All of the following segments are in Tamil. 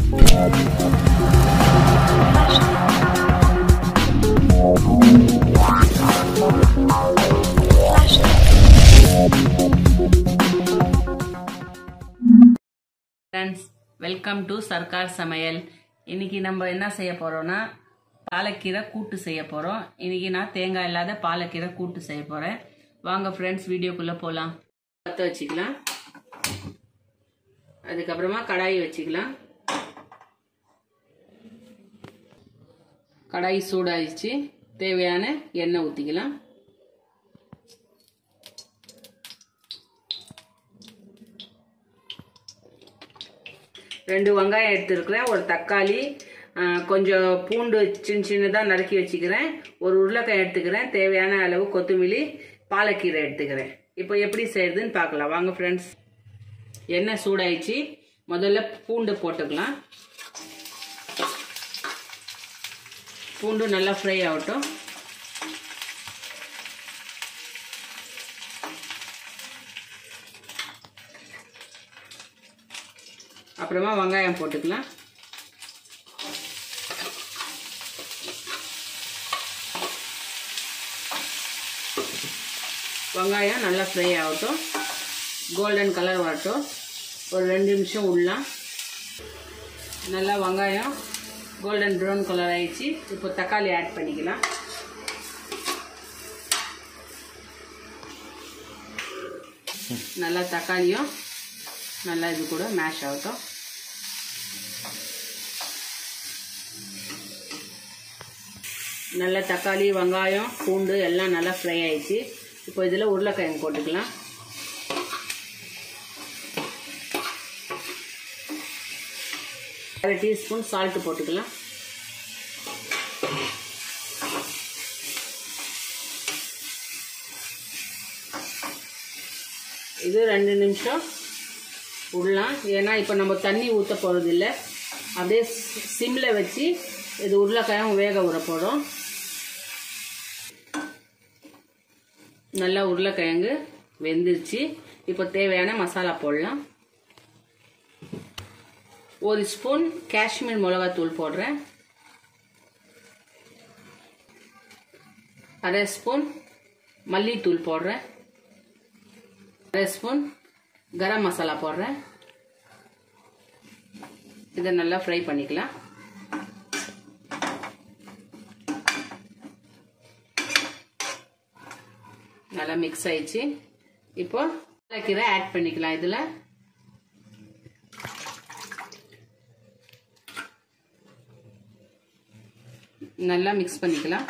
ஃப்ரெண்ட்ஸ் வெல்கம் டு சர்க்கார் சமையல் இன்னைக்கு நம்ம என்ன செய்ய போறோம்னா பாலக்கீரை கூட்டு செய்ய போறோம் இன்னைக்கு நான் தேங்காய் இல்லாத பாலக்கீரை கூட்டு செய்ய போறேன் வாங்க ஃப்ரெண்ட்ஸ் வீடியோக்குள்ள போகலாம் பற்ற வச்சுக்கலாம் அதுக்கப்புறமா கடாயி வச்சுக்கலாம் கடாய் சூடாயிடுச்சு தேவையான எண்ணெய் ஊற்றிக்கலாம் ரெண்டு வெங்காயம் எடுத்துருக்குறேன் ஒரு தக்காளி கொஞ்சம் பூண்டு சின்ன சின்னதாக நறுக்கி வச்சுக்கிறேன் ஒரு உருளைக்காய் எடுத்துக்கிறேன் தேவையான அளவு கொத்தமல்லி பாலக்கீரை எடுத்துக்கிறேன் இப்போ எப்படி செய்யறதுன்னு பார்க்கலாம் வாங்க ஃப்ரெண்ட்ஸ் எண்ணெய் சூடாயிடுச்சு முதல்ல பூண்டு போட்டுக்கலாம் பூண்டு நல்லா ஃப்ரை ஆகட்டும் அப்புறமா வெங்காயம் போட்டுக்கலாம் வெங்காயம் நல்லா ஃப்ரை ஆகட்டும் கோல்டன் கலர் வரட்டும் ஒரு ரெண்டு நிமிஷம் விடலாம் நல்லா வெங்காயம் கோல்டன் ப்ரௌன் கலர் ஆயிடுச்சு இப்போ தக்காளி ஆட் பண்ணிக்கலாம் நல்லா தக்காளியும் நல்லா இது கூட மேஷ் ஆகட்டும் நல்லா தக்காளி வெங்காயம் பூண்டு எல்லாம் நல்லா ஃப்ரை ஆயிடுச்சு இப்போ இதில் உருளைக்கிழங்கு போட்டுக்கலாம் அரை டீஸ்பூன் சால்ட்டு போட்டுக்கலாம் இது ரெண்டு நிமிஷம் விடலாம் ஏன்னா இப்போ நம்ம தண்ணி ஊற்ற போகிறது இல்லை அப்படியே சிம்மில் வச்சு இது உருளைக்கிழங்கு வேக விட போகிறோம் நல்லா உருளைக்கிழங்கு வெந்துருச்சு இப்போ தேவையான மசாலா போடலாம் ஒரு ஸ்பூன் காஷ்மீர் மிளகாத்தூள் போடுறேன் அரை ஸ்பூன் மல்லித்தூள் போடுறேன் அரை ஸ்பூன் கரம் மசாலா போடுறேன் இதை நல்லா ஃப்ரை பண்ணிக்கலாம் நல்லா மிக்ஸ் ஆயிடுச்சு இப்போ கீரை ஆட் பண்ணிக்கலாம் இதில் நல்லா மிக்ஸ் பண்ணிக்கலாம்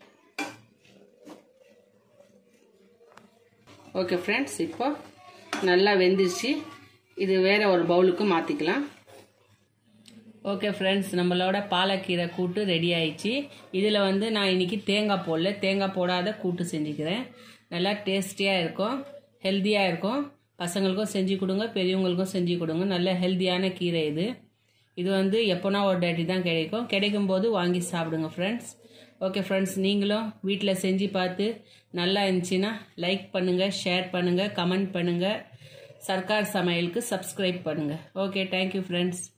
ஓகே ஃப்ரெண்ட்ஸ் இப்போ நல்லா வெந்துருச்சு இது வேற ஒரு பவுலுக்கு மாற்றிக்கலாம் ஓகே ஃப்ரெண்ட்ஸ் நம்மளோட பாலக்கீரை கூட்டு ரெடி ஆயிடுச்சு இதில் வந்து நான் இன்னைக்கு தேங்காய் போடல தேங்காய் போடாத கூட்டு செஞ்சுக்கிறேன் நல்லா டேஸ்டியாக இருக்கும் ஹெல்த்தியாக இருக்கும் பசங்களுக்கும் செஞ்சு கொடுங்க பெரியவங்களுக்கும் செஞ்சு கொடுங்க நல்ல ஹெல்த்தியான கீரை இது இது வந்து எப்போனா ஒரு டேட்டி தான் கிடைக்கும் கிடைக்கும் போது வாங்கி சாப்பிடுங்க ஃப்ரெண்ட்ஸ் ஓகே ஃப்ரெண்ட்ஸ் நீங்களும் வீட்டில் செஞ்சு பார்த்து நல்லா இருந்துச்சுன்னா லைக் பண்ணுங்கள் ஷேர் பண்ணுங்கள் கமெண்ட் பண்ணுங்கள் சர்க்கார் சமையலுக்கு சப்ஸ்கிரைப் பண்ணுங்கள் ஓகே தேங்க்யூ ஃப்ரெண்ட்ஸ்